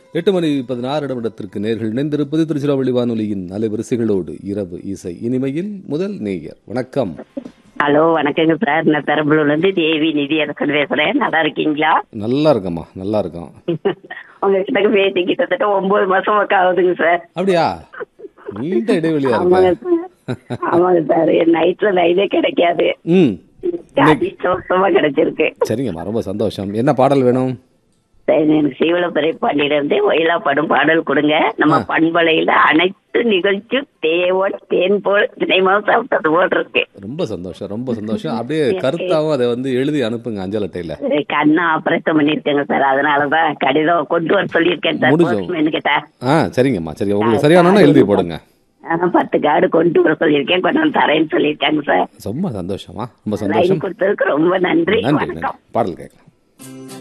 எட்டு மணி பதினாறு நிமிடத்திற்கு நேர்கள் இணைந்திருப்பது திருச்சிராவள்ளி வானொலியின் அலைவரிசைகளோடு இரவு இசை இனிமையில் முதல் நேயர் வணக்கம் ஹலோ வணக்கங்க சார் நான் பெரம்பலூர்ல இருந்து தேவி நிதி அரசன் பேசுறேன் நல்லா இருக்கீங்களா நல்லா இருக்கம்மா நல்லா இருக்கோம் உங்ககிட்ட பேசி கிட்டத்தட்ட ஒன்பது மாசம் பக்கம் ஆகுதுங்க சார் அப்படியா நீண்ட இடைவெளியா ஆமாங்க இருக்க சார் ஆமாங்க சார் நைட்ல லைனே கிடைக்காது ம் அதிர்ஷ்டமா கிடைச்சிருக்கு சரிங்கம்மா ரொம்ப சந்தோஷம் என்ன பாடல் வேணும் சரி, எனக்கு சீவலப்பறை பாண்டியில இருந்து ஒயிலா படும் பாடல் கொடுங்க நம்ம பண்பலையில அனைத்து நிகழ்ச்சி தேவன் தேன் போல் தினைமாவும் சாப்பிட்டது போல் இருக்கு ரொம்ப சந்தோஷம் ரொம்ப சந்தோஷம் அப்படியே கருத்தாவும் அதை வந்து எழுதி அனுப்புங்க அஞ்சல் அட்டையில கண்ணா ஆபரேஷன் பண்ணிருக்கேங்க சார் அதனாலதான் கடிதம் கொண்டு வர சொல்லியிருக்கேன் சார் முடிஞ்சோம். postman கிட்ட ஆ சரிங்கம்மா சரி உங்களுக்கு சரியானோன்னா எழுதி போடுங்க ஆனா, பத்து கார்டு கொண்டு வர சொல்லியிருக்கேன் கொண்டு வந்து தரேன்னு சொல்லியிருக்காங்க சார் ரொம்ப சந்தோஷமா ரொம்ப லைன் சந்தோஷம் கொடுத்ததுக்கு ரொம்ப நன்றி நன்றி நன்றி வணக்கம் பாடல் கேட்கலாம்